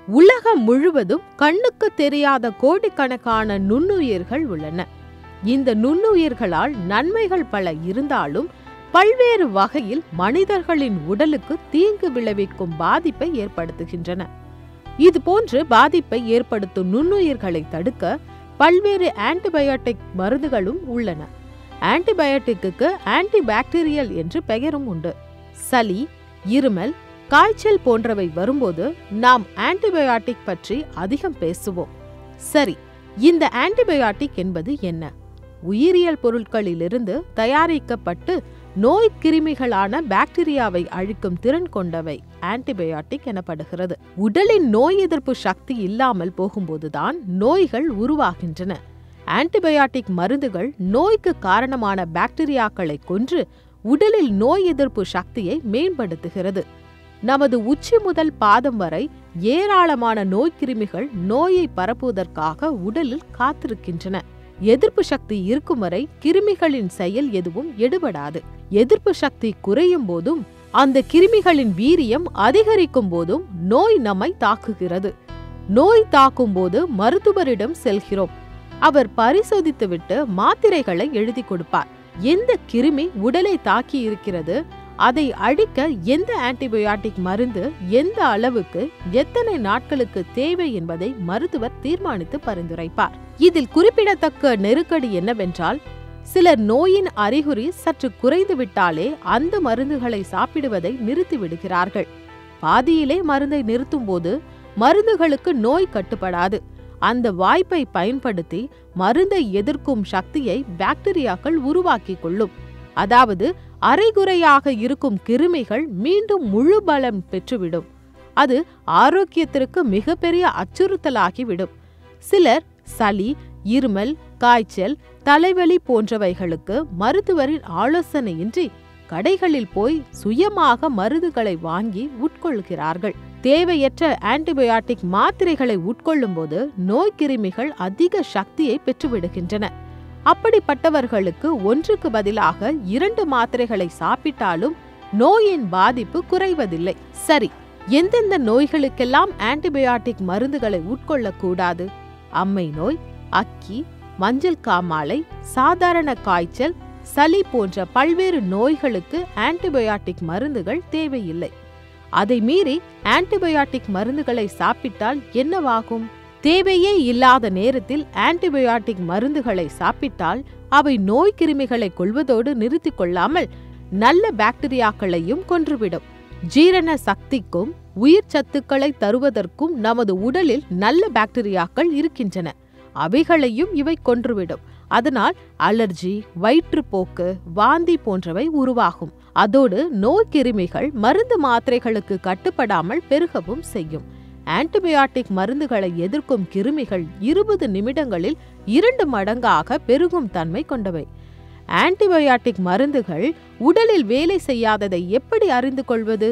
உலகம் முழுவதும் கண்ணுக்கு தெரியாத கோடிக்கணக்கான நுண்ணுயிர்கள் உள்ளன இந்த நுண்ணுயிர்களால் நன்மைகள் பல இருந்தாலும் பல்வேறு வகையில் மனிதர்களின் உடலுக்கு தீங்கு விளைவிக்கும் பாதிப்பை ஏற்படுத்துகின்றன இதுபோன்று பாதிப்பை ஏற்படுத்தும் நுண்ணுயிர்களை தடுக்க பல்வேறு ஆன்டிபயோட்டிக் மருந்துகளும் உள்ளன ஆன்டிபயோட்டிக்கு ஆன்டிபாக்டீரியல் என்று பெயரும் உண்டு சளி இருமல் காய்ச்சல் போன்றவை வரும்போது நாம் ஆன்டிபயோட்டிக் பற்றி அதிகம் பேசுவோம் சரி இந்த ஆன்டிபயோட்டிக் என்பது என்ன உயிரியல் பொருட்களிலிருந்து தயாரிக்கப்பட்டு நோய் கிருமிகளான பாக்டீரியாவை அழிக்கும் திறன் கொண்டவை ஆன்டிபயோட்டிக் எனப்படுகிறது உடலின் நோய் எதிர்ப்பு சக்தி இல்லாமல் போகும்போதுதான் நோய்கள் உருவாகின்றன ஆன்டிபயோட்டிக் மருந்துகள் நோய்க்கு காரணமான பாக்டீரியாக்களை கொன்று உடலில் நோய் எதிர்ப்பு சக்தியை மேம்படுத்துகிறது நமது உச்சி முதல் பாதம் வரை ஏராளமான நோய்க்கிருமிகள் நோயை பரப்புவதற்காக உடலில் காத்திருக்கின்றன எதிர்ப்பு சக்தி இருக்கும் வரை கிருமிகளின் செயல் எதுவும் எடுபடாது எதிர்ப்பு சக்தி குறையும் போதும் அந்த கிருமிகளின் வீரியம் அதிகரிக்கும் போதும் நோய் நம்மை தாக்குகிறது நோய் தாக்கும் போது மருத்துவரிடம் செல்கிறோம் அவர் பரிசோதித்துவிட்டு மாத்திரைகளை எழுதி கொடுப்பார் எந்த கிருமி உடலை தாக்கி இருக்கிறது அதை அழிக்க எந்த ஆன்டிபயோட்டிக் மருந்து எந்த அளவுக்கு எத்தனை நாட்களுக்கு தேவை என்பதை மருத்துவர் தீர்மானித்து பரிந்துரைப்பார் இதில் குறிப்பிடத்தக்க நெருக்கடி என்னவென்றால் சிலர் நோயின் அறிகுறி சற்று குறைந்து விட்டாலே அந்த மருந்துகளை சாப்பிடுவதை நிறுத்தி விடுகிறார்கள் பாதியிலே மருந்தை நிறுத்தும்போது மருந்துகளுக்கு நோய் கட்டுப்படாது அந்த வாய்ப்பை பயன்படுத்தி மருந்தை எதிர்க்கும் சக்தியை பாக்டீரியாக்கள் உருவாக்கிக் கொள்ளும் அதாவது அரைகுறையாக இருக்கும் கிருமிகள் மீண்டும் முழு பலம் பெற்றுவிடும் அது ஆரோக்கியத்திற்கு மிகப்பெரிய அச்சுறுத்தலாகிவிடும் சிலர் சளி இருமல் காய்ச்சல் தலைவலி போன்றவைகளுக்கு மருத்துவரின் ஆலோசனையின்றி கடைகளில் போய் சுயமாக மருந்துகளை வாங்கி உட்கொள்கிறார்கள் தேவையற்ற ஆன்டிபயோட்டிக் மாத்திரைகளை உட்கொள்ளும்போது நோய்க்கிருமிகள் அதிக சக்தியை பெற்றுவிடுகின்றன அப்படிப்பட்டவர்களுக்கு ஒன்றுக்கு பதிலாக இரண்டு மாத்திரைகளை சாப்பிட்டாலும் நோயின் பாதிப்பு குறைவதில்லை சரி எந்தெந்த நோய்களுக்கெல்லாம் ஆன்டிபயோட்டிக் மருந்துகளை உட்கொள்ளக்கூடாது அம்மை நோய் அக்கி மஞ்சள் காமாலை சாதாரண காய்ச்சல் சளி போன்ற பல்வேறு நோய்களுக்கு ஆன்டிபயோட்டிக் மருந்துகள் தேவையில்லை அதை மீறி ஆன்டிபயோட்டிக் மருந்துகளை சாப்பிட்டால் என்னவாகும் தேவையே இல்லாத நேரத்தில் ஆன்டிபயோட்டிக் மருந்துகளை சாப்பிட்டால் அவை நோய் கிருமிகளை கொள்வதோடு நிறுத்திக் கொள்ளாமல் நல்ல பாக்டீரியாக்களையும் கொன்றுவிடும் ஜீரண சக்திக்கும் உயிர் சத்துக்களை தருவதற்கும் நமது உடலில் நல்ல பாக்டீரியாக்கள் இருக்கின்றன அவைகளையும் இவை கொன்றுவிடும் அதனால் அலர்ஜி வயிற்றுப்போக்கு வாந்தி போன்றவை உருவாகும் அதோடு நோய் கிருமிகள் மருந்து மாத்திரைகளுக்கு கட்டுப்படாமல் பெருகவும் செய்யும் ஆன்டிபயோட்டிக் மருந்துகளை எதிர்க்கும் கிருமிகள் இருபது நிமிடங்களில் இரண்டு மடங்காக பெருகும் தன்மை கொண்டவை ஆன்டிபயோட்டிக் மருந்துகள் உடலில் வேலை செய்யாததை எப்படி அறிந்து கொள்வது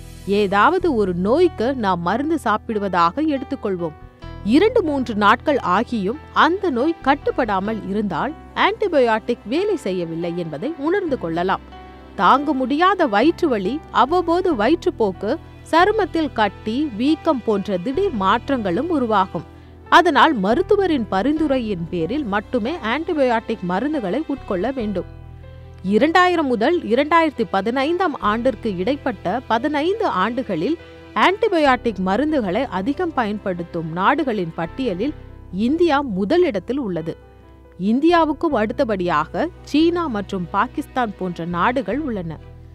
ஏதாவது ஒரு நோய்க்கு நாம் மருந்து சாப்பிடுவதாக எடுத்துக்கொள்வோம் இரண்டு மூன்று நாட்கள் ஆகியும் அந்த நோய் கட்டுப்படாமல் இருந்தால் ஆன்டிபயோட்டிக் வேலை செய்யவில்லை என்பதை உணர்ந்து கொள்ளலாம் தாங்க முடியாத வயிற்று வலி அவ்வப்போது வயிற்றுப்போக்கு சருமத்தில் கட்டி வீக்கம் போன்ற திடீர் மாற்றங்களும் உருவாகும் அதனால் மருத்துவரின் பரிந்துரையின் பேரில் மட்டுமே ஆன்டிபயோட்டிக் மருந்துகளை உட்கொள்ள வேண்டும் இரண்டாயிரம் முதல் இரண்டாயிரத்தி பதினைந்தாம் ஆண்டிற்கு இடைப்பட்ட பதினைந்து ஆண்டுகளில் ஆன்டிபயோட்டிக் மருந்துகளை அதிகம் பயன்படுத்தும் நாடுகளின் பட்டியலில் இந்தியா முதலிடத்தில் உள்ளது இந்தியாவுக்கும் அடுத்தபடியாக சீனா மற்றும் பாகிஸ்தான் போன்ற நாடுகள் உள்ளன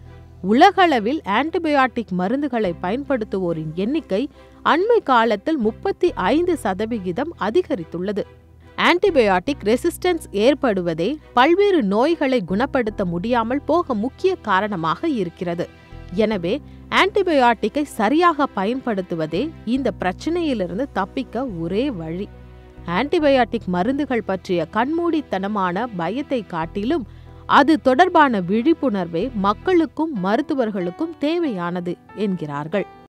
உலகளவில் ஆன்டிபயோட்டிக் மருந்துகளை பயன்படுத்துவோரின் எண்ணிக்கை அண்மை காலத்தில் முப்பத்தி ஐந்து சதவிகிதம் அதிகரித்துள்ளது ஆன்டிபயோட்டிக் ரெசிஸ்டன்ஸ் ஏற்படுவதே பல்வேறு நோய்களை குணப்படுத்த முடியாமல் போக முக்கிய காரணமாக இருக்கிறது எனவே ஆன்டிபயோட்டிக்கை சரியாக பயன்படுத்துவதே இந்த பிரச்சனையிலிருந்து தப்பிக்க ஒரே வழி ஆன்டிபயோட்டிக் மருந்துகள் பற்றிய கண்மூடித்தனமான பயத்தை காட்டிலும் அது தொடர்பான விழிப்புணர்வே மக்களுக்கும் மருத்துவர்களுக்கும் தேவையானது என்கிறார்கள்